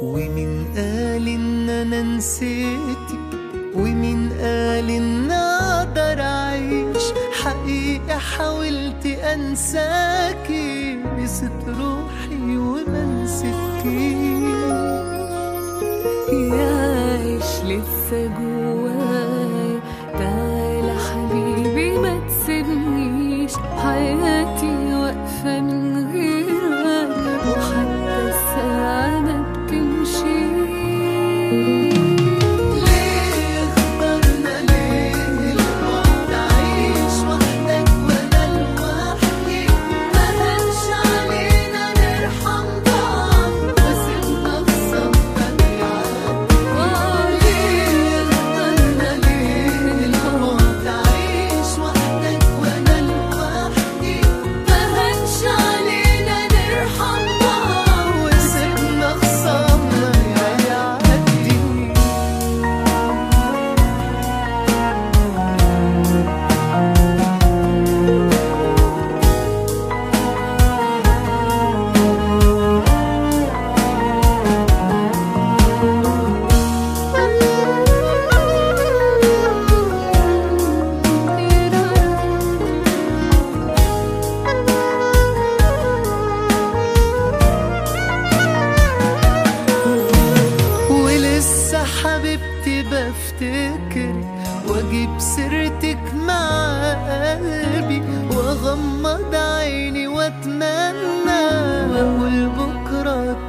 ومين قال ان انا نسيتك ومين قال ان اقدر اعيش حقيقة حاولت انساكي نسيت روحي وما نسيتكيش يعيش لسه جوايا تعالى حبيبي ما تسيبنيش حياتي واقفة من غيرك وحتى الساعة ما بتمشي ليه اخترنا ليه البعد عيش وحدك وانا لوحدي ما هنش علينا نرحم بعض وسيبنا في صمتك ليه اخترنا ليه البعد عيش وحدك وانا لوحدي ما هنش علينا نرحم بعض وسيبنا خصامنا يعدي ولسه حبيبتي بفتكر واجيب سيرتك مع قلبي واغمض عيني واتمنى واقول بكره